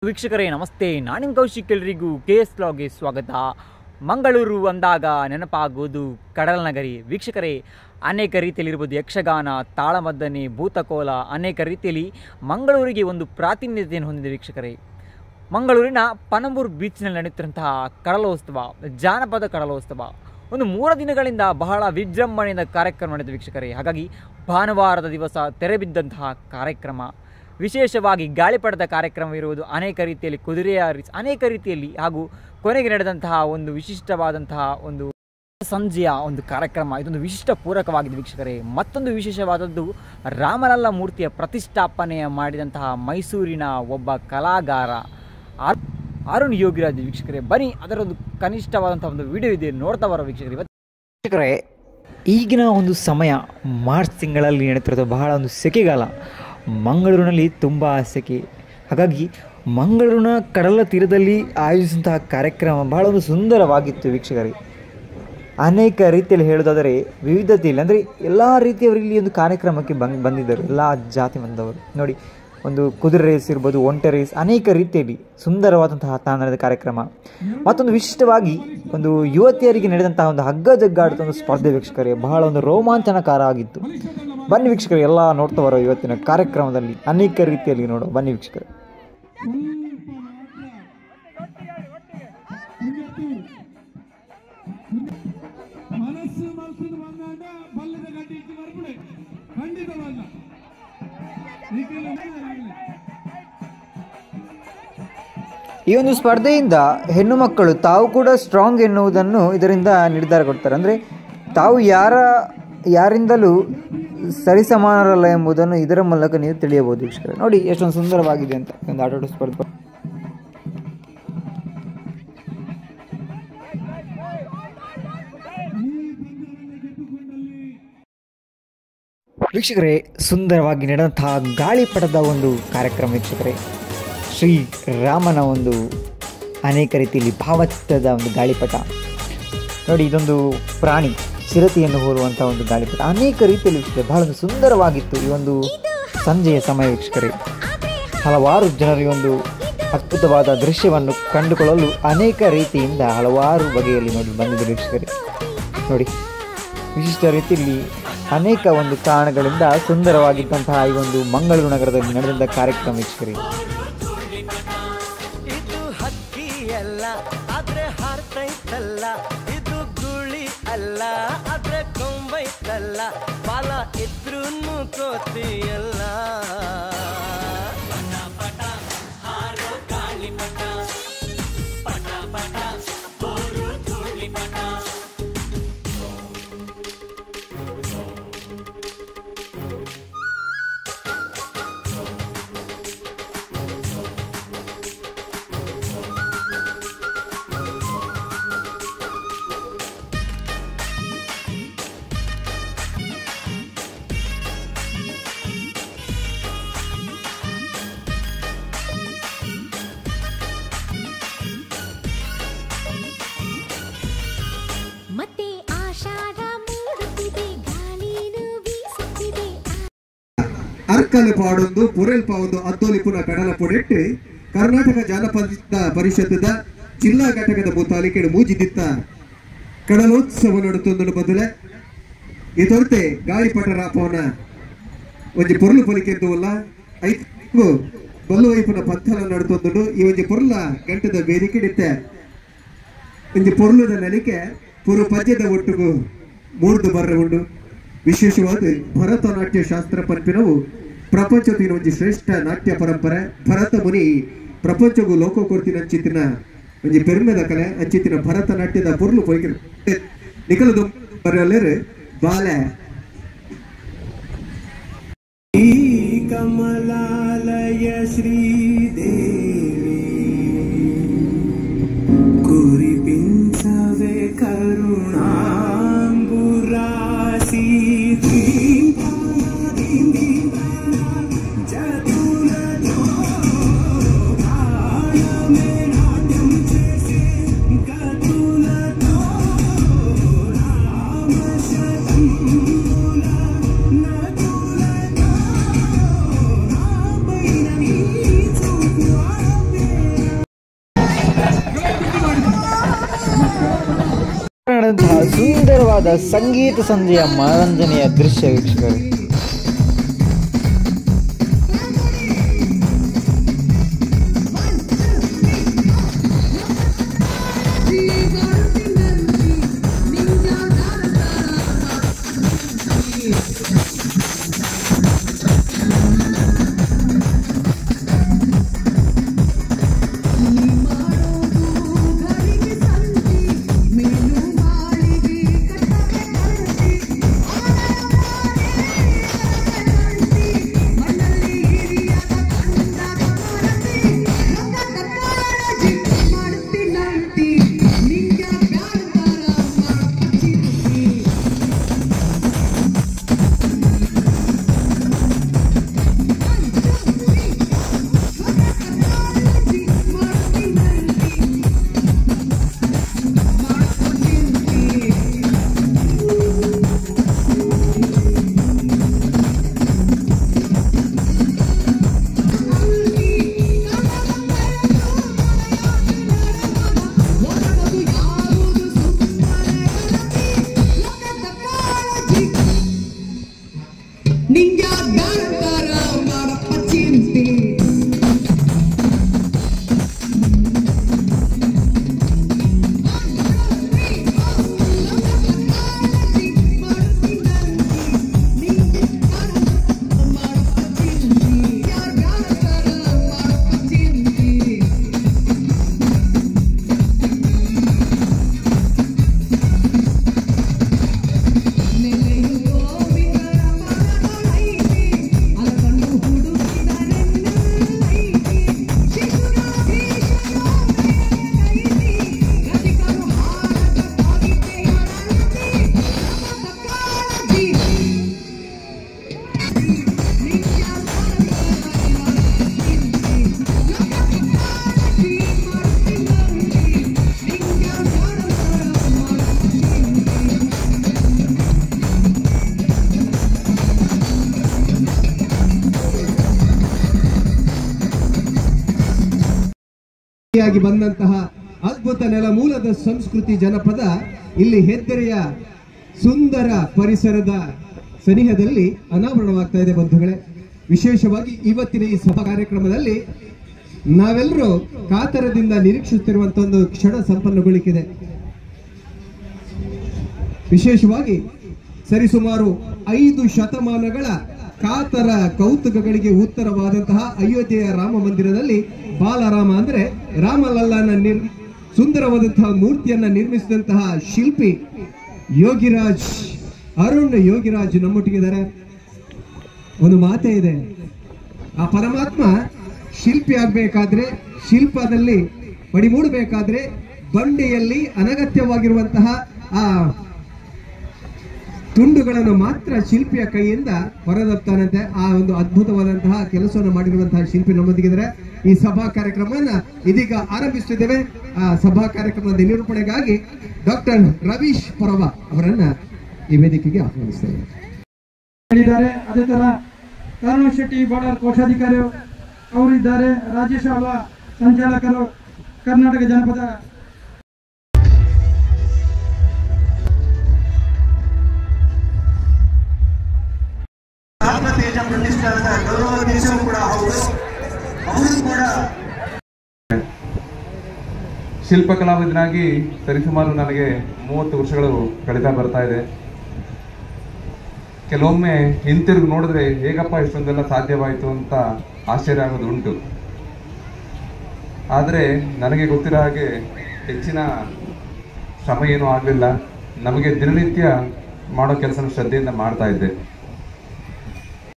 ವೀಕ್ಷಕರೇ ನಮಸ್ತೆ ನಾನು ನಿಮ್ಮ ಕೌಶಿಕ್ ಎಲ್ರಿಗೂ ಕೆ ಎಸ್ ಲಾಗ್ಗೆ ಸ್ವಾಗತ ಮಂಗಳೂರು ಅಂದಾಗ ನೆನಪಾಗುವುದು ಕಡಲ ನಗರಿ ವೀಕ್ಷಕರೇ ಅನೇಕ ರೀತಿಯಲ್ಲಿರ್ಬೋದು ಯಕ್ಷಗಾನ ತಾಳಮದ್ದನೆ ಭೂತಕೋಲ ಅನೇಕ ರೀತಿಯಲ್ಲಿ ಮಂಗಳೂರಿಗೆ ಒಂದು ಪ್ರಾತಿನಿಧ್ಯತೆಯನ್ನು ಹೊಂದಿದೆ ವೀಕ್ಷಕರೇ ಮಂಗಳೂರಿನ ಪನಂಬೂರು ಬೀಚ್ನಲ್ಲಿ ನಡೆಯುತ್ತಿರುವಂತಹ ಕಡಲೋತ್ಸವ ಜಾನಪದ ಕಡಲೋತ್ಸವ ಒಂದು ಮೂರು ದಿನಗಳಿಂದ ಬಹಳ ವಿಜೃಂಭಣೆಯಿಂದ ಕಾರ್ಯಕ್ರಮ ನಡೆದ ವೀಕ್ಷಕರೇ ಹಾಗಾಗಿ ಭಾನುವಾರದ ದಿವಸ ತೆರೆಬಿದ್ದಂತಹ ಕಾರ್ಯಕ್ರಮ ವಿಶೇಷವಾಗಿ ಗಾಳಿಪಟದ ಕಾರ್ಯಕ್ರಮ ಇರುವುದು ಅನೇಕ ರೀತಿಯಲ್ಲಿ ಕುದುರೆಯ ರಿಸ್- ಅನೇಕ ರೀತಿಯಲ್ಲಿ ಹಾಗೂ ಕೊನೆಗೆ ನಡೆದಂತಹ ಒಂದು ವಿಶಿಷ್ಟವಾದಂತಹ ಒಂದು ಸಂಜೆಯ ಒಂದು ಕಾರ್ಯಕ್ರಮ ಇದೊಂದು ವಿಶಿಷ್ಟ ಪೂರಕವಾಗಿದೆ ವೀಕ್ಷಕರೇ ಮತ್ತೊಂದು ವಿಶೇಷವಾದದ್ದು ರಾಮಲಲ್ಲ ಮೂರ್ತಿಯ ಪ್ರತಿಷ್ಠಾಪನೆಯ ಮಾಡಿದಂತಹ ಮೈಸೂರಿನ ಒಬ್ಬ ಕಲಾಗಾರ ಆರ್- ಅರುಣ್ ಯೋಗಿರಾಜ್ ವೀಕ್ಷಕರೇ ಬನ್ನಿ ಅದರೊಂದು ಕನಿಷ್ಠವಾದಂಥ ಒಂದು ವಿಡಿಯೋ ಇದೆ ನೋಡ್ತಾ ಬರೋ ವೀಕ್ಷಕರೇ ಇವತ್ತು ವೀಕ್ಷಕರೇ ಈಗಿನ ಒಂದು ಸಮಯ ಮಾರ್ಚ್ ತಿಂಗಳಲ್ಲಿ ನಡೀತಿರೋದು ಬಹಳ ಒಂದು ಸೆಕೆಗಾಲ ಮಂಗಳೂರಿನಲ್ಲಿ ತುಂಬ ಸೆಕೆ ಹಾಗಾಗಿ ಮಂಗಳೂರಿನ ಕಡಲ ತೀರದಲ್ಲಿ ಆಯೋಜಿಸಿದಂತಹ ಕಾರ್ಯಕ್ರಮ ಬಹಳ ಒಂದು ಸುಂದರವಾಗಿತ್ತು ವೀಕ್ಷಕರೇ ಅನೇಕ ರೀತಿಯಲ್ಲಿ ಹೇಳೋದಾದರೆ ವಿವಿಧತೆಯಲ್ಲಿ ಅಂದರೆ ಎಲ್ಲ ರೀತಿಯವರು ಇಲ್ಲಿ ಒಂದು ಕಾರ್ಯಕ್ರಮಕ್ಕೆ ಬಂದು ಬಂದಿದ್ದರು ಎಲ್ಲ ಜಾತಿ ಬಂದವರು ನೋಡಿ ಒಂದು ಕುದುರೆ ರೇಸ್ ಇರ್ಬೋದು ಒಂಟೆ ರೇಸ್ ಅನೇಕ ರೀತಿಯಲ್ಲಿ ಸುಂದರವಾದಂತಹ ತಾಣದ ಕಾರ್ಯಕ್ರಮ ಮತ್ತೊಂದು ವಿಶಿಷ್ಟವಾಗಿ ಒಂದು ಯುವತಿಯರಿಗೆ ನಡೆದಂತಹ ಒಂದು ಹಗ್ಗ ಜಗ್ಗಾಟದ ಒಂದು ಸ್ಪರ್ಧೆ ವೀಕ್ಷಕರೇ ಬಹಳ ಒಂದು ರೋಮಾಂಚನಕಾರ ಆಗಿತ್ತು ಬನ್ನಿ ವೀಕ್ಷಕರು ಎಲ್ಲ ನೋಡ್ತಾ ಬರೋ ಇವತ್ತಿನ ಕಾರ್ಯಕ್ರಮದಲ್ಲಿ ಅನೇಕ ರೀತಿಯಲ್ಲಿ ನೋಡೋ ಬನ್ನಿ ವೀಕ್ಷಕರು ಮನಸ್ಸು ಮನಸ್ಸು ಬಂದಾಗ ಬಲ್ಲದ ಗಡ್ಡಿ ಇಟ್ಟು ಬರ್ಬಿಡಿ ಖಂಡಿತವಲ್ಲ ಈಗಲೇ ಆಗಲಿ. ಈ ಒಂದು ಸ್ಪರ್ಧೆಯಿಂದ ಹೆಣ್ಣು ಮಕ್ಕಳು ತಾವು ಕೂಡ ಸ್ಟ್ರಾಂಗ್ ಎನ್ನುವುದನ್ನು ಇದರಿಂದ ನಿರ್ಧಾರ ಕೊಡ್ತಾರೆ ಅಂದರೆ ತಾವು ಯಾರ ಯಾರಿಂದಲೂ ಸರಿಸಮಾನರಲ್ಲ ಎಂಬುದನ್ನು ಇದರ ಮೂಲಕ ನೀವು ತಿಳಿಯಬಹುದು ವೀಕ್ಷಕರೇ ನೋಡಿ ಎಷ್ಟೊಂದು ಸುಂದರವಾಗಿದೆ ಅಂತ ಈ ಒಂದು ಆಟೋಟ ಸ್ಪರ್ಧೆ ವೀಕ್ಷಕರೇ ಸುಂದರವಾಗಿ ನಡೆದಂತಹ ಗಾಳಿಪಟದ ಒಂದು ಕಾರ್ಯಕ್ರಮ ವೀಕ್ಷಕರೇ ಶ್ರೀ ರಾಮನ ಒಂದು ಅನೇಕ ರೀತಿಯಲ್ಲಿ ಭಾವಚಿತ್ರದ ಒಂದು ಗಾಳಿಪಟ ನೋಡಿ ಇದೊಂದು ಪ್ರಾಣಿ ಚಿರತೆಯನ್ನು ಹೋಲುವಂಥ ಒಂದು ಗಾಳಿಪಟ ಅನೇಕ ರೀತಿಯಲ್ಲಿ ವೀಕ್ಷಕರೇ ಬಹಳ ಒಂದು ಸುಂದರವಾಗಿತ್ತು ಈ ಒಂದು ಸಂಜೆಯ ಸಮಯ ವೀಕ್ಷಕರೇ ಹಲವಾರು ಜನರು ಈ ಒಂದು ಅದ್ಭುತವಾದ ದೃಶ್ಯವನ್ನು ಕಂಡುಕೊಳ್ಳಲು ಅನೇಕ ರೀತಿಯಿಂದ ಹಲವಾರು ಬಗೆಯಲ್ಲಿ ನೋಡಿ ಬಂದಿದ್ದರು ವೀಕ್ಷಕರೇ ನೋಡಿ ವಿಶಿಷ್ಟ ರೀತಿಯಲ್ಲಿ ಅನೇಕ ಒಂದು ಕಾರಣಗಳಿಂದ ಸುಂದರವಾಗಿದ್ದಂತಹ ಈ ಒಂದು ಮಂಗಳೂರು ನಗರದಲ್ಲಿ ನಡೆದಂಥ ಕಾರ್ಯಕ್ರಮ ವೀಕ್ಷಕರೇ ಇದು ಹಕ್ಕಿ ಅಲ್ಲ ಆದ್ರೆ ಹಾರ್ತೈತಲ್ಲ ಇದು ಗುಳಿ ಅಲ್ಲ ಆದ್ರೆ ಕೊಂಬೈತಲ್ಲ ಬಾಲ ಇದ್ರೂ ಕೋತಿಯಲ್ಲ ಮತ್ತೆ ಆಷಾಢ ಮೂಡುತ್ತಿದೆ ಗಾಳಿನೂ ಬೀಸುತ್ತಿದೆ ಅರ್ಕಲು ಪಾಡೊಂದು ಪುರೆಲ್ ಪಾವೊಂದು ಅದ್ದೋಲಿಪುರ ಕಡಲ ಪೊಡೆಟ್ಟು ಕರ್ನಾಟಕ ಜಾನಪದ ಪರಿಷತ್ತದ ಜಿಲ್ಲಾ ಘಟಕದ ಮುತಾಲಿಕೆಡು ಮೂಜಿದಿತ್ತ ಕಡಲೋತ್ಸವ ನಡುತ್ತೊಂದು ಬದಲೆ ಇದೊರ್ತೆ ಗಾಳಿಪಟ ರಾಪವನ ಒಂಜಿ ಪೊರ್ಲು ಪಲಿಕೆಂದು ಅಲ್ಲ ಐದು ಬಲ್ಲು ವೈಪುನ ಪಂಥಲ ನಡುತ್ತೊಂದು ಈ ಒಂಜಿ ಪೊರ್ಲ ಗಂಟದ ವೇದಿಕೆ ಒಂಜಿ ಪೊರ್ಲುದ ನೆನಕೆ ಪುರು ಪದ್ಯದ ಒಟ್ಟುಗು ಮೂರ್ದು ಬರ್ರೆ ಉಂಡು ವಿಶೇಷವಾದ ಭರತನಾಟ್ಯ ಶಾಸ್ತ್ರ ಪಂಪಿನವು ಪ್ರಪಂಚದ ಒಂಜಿ ಶ್ರೇಷ್ಠ ನಾಟ್ಯ ಪರಂಪರೆ ಭರತ ಮುನಿ ಪ್ರಪಂಚಗೂ ಲೋಕ ಕೊಡ್ತಿನ ಅಂಚಿತ್ತಿನ ಒಂಜಿ ಪೆರ್ಮೆದ ಕಲೆ ಅಂಚಿತ್ತಿನ ಭರತನಾಟ್ಯದ ಪೊರ್ಲು ಪೊಯ್ಕೆ ನಿಖಲದು ಬರೆಯಲ್ಲೇರು ಬಾಲೆ ಈ ಕಮಲಾಲಯ ಶ್ರೀದೇವಿ ಕುರಿಪಿಂಸವೆ ಕರುಣಾಂಬುರಾಸಿ చేసి ನಡೆದಂತಹ ಸುಂದರವಾದ ಸಂಗೀತ ಸಂಜೆಯ ಮನರಂಜನೆಯ ದೃಶ್ಯ ವೀಕ್ಷಕರು ನಿಂಗ ಬ್ಯಾಡತಾರ ಮಾಡಪ್ಪ ಚಿಂತಿ ಆಗಿ ಬಂದಂತಹ ಅದ್ಭುತ ನೆಲಮೂಲದ ಸಂಸ್ಕೃತಿ ಜನಪದ ಇಲ್ಲಿ ಹೆದ್ದರೆಯ ಸುಂದರ ಪರಿಸರದ ಸನಿಹದಲ್ಲಿ ಅನಾವರಣವಾಗ್ತಾ ಇದೆ ಬಂಧುಗಳೇ ವಿಶೇಷವಾಗಿ ಇವತ್ತಿನ ಈ ಸಭಾ ಕಾರ್ಯಕ್ರಮದಲ್ಲಿ ನಾವೆಲ್ಲರೂ ಕಾತರದಿಂದ ನಿರೀಕ್ಷಿಸುತ್ತಿರುವಂತಹ ಒಂದು ಕ್ಷಣ ಸಂಪನ್ನಗೊಳಿಸಿದೆ ವಿಶೇಷವಾಗಿ ಸರಿಸುಮಾರು ಐದು ಶತಮಾನಗಳ ಕಾತರ ಕೌತುಕಗಳಿಗೆ ಉತ್ತರವಾದಂತಹ ಅಯೋಧ್ಯೆಯ ರಾಮ ಮಂದಿರದಲ್ಲಿ ಬಾಲರಾಮ ಅಂದ್ರೆ ರಾಮಲಲ್ಲನ ನಿರ್ ಸುಂದರವಾದಂತಹ ಮೂರ್ತಿಯನ್ನ ನಿರ್ಮಿಸಿದಂತಹ ಶಿಲ್ಪಿ ಯೋಗಿರಾಜ್ ಅರುಣ್ ಯೋಗಿರಾಜ್ ನಮ್ಮೊಟ್ಟಿಗಿದ್ದಾರೆ ಒಂದು ಮಾತೇ ಇದೆ ಆ ಪರಮಾತ್ಮ ಶಿಲ್ಪಿ ಆಗ್ಬೇಕಾದ್ರೆ ಶಿಲ್ಪದಲ್ಲಿ ಪಡಿಮೂಡಬೇಕಾದ್ರೆ ಬಂಡೆಯಲ್ಲಿ ಅನಗತ್ಯವಾಗಿರುವಂತಹ ಆ ತುಂಡುಗಳನ್ನು ಮಾತ್ರ ಶಿಲ್ಪಿಯ ಕೈಯಿಂದ ಹೊರದತ್ತಾನಂತೆ ಆ ಒಂದು ಅದ್ಭುತವಾದಂತಹ ಕೆಲಸವನ್ನು ಮಾಡಿರುವಂತಹ ಶಿಲ್ಪಿ ನಮ್ಮೊಂದಿಗಿದ್ದಾರೆ ಈ ಸಭಾ ಕಾರ್ಯಕ್ರಮವನ್ನ ಇದೀಗ ಆರಂಭಿಸುತ್ತಿದ್ದೇವೆ ಆ ಸಭಾ ಕಾರ್ಯಕ್ರಮದ ನಿರೂಪಣೆಗಾಗಿ ಡಾಕ್ಟರ್ ರವೀಶ್ ಪರವ ಅವರನ್ನ ಈ ವೇದಿಕೆಗೆ ಆಹ್ವಾನಿಸ್ತೇವೆ ಹೇಳಿದ್ದಾರೆ ಅದೇ ತರ ಕರುಣ ಶೆಟ್ಟಿ ಬಾರ್ಡರ್ ಕೋಶಾಧಿಕಾರಿ ಅವರಿದ್ದಾರೆ ರಾಜೇಶ್ ಅಲ್ವಾ ಸಂಚಾಲಕರು ಕರ್ನಾಟಕ ಜನಪದ ತೇಜ ಪ್ರತಿಷ್ಠಾನದ ಗೌರವಾಧ್ಯಕ್ಷರು ಕೂಡ ಹೌದು ಅವರು ಕೂಡ ಶಿಲ್ಪ ಕಲಾವಿದನಾಗಿ ಸರಿಸುಮಾರು ನನಗೆ ಮೂವತ್ತು ವರ್ಷಗಳು ಕಳೀತಾ ಬರ್ತಾ ಇದೆ ಕೆಲವೊಮ್ಮೆ ಹಿಂತಿರುಗಿ ನೋಡಿದ್ರೆ ಹೇಗಪ್ಪ ಇಷ್ಟೊಂದೆಲ್ಲ ಸಾಧ್ಯವಾಯಿತು ಅಂತ ಆಶ್ಚರ್ಯ ಆಗೋದು ಉಂಟು ಆದರೆ ನನಗೆ ಗೊತ್ತಿರೋ ಹಾಗೆ ಹೆಚ್ಚಿನ ಶ್ರಮ ಏನೂ ಆಗಲಿಲ್ಲ ನಮಗೆ ದಿನನಿತ್ಯ ಮಾಡೋ ಕೆಲಸನ ಶ್ರದ್ಧೆಯಿಂದ ಮಾಡ್ತಾ ಇದ್ದೆ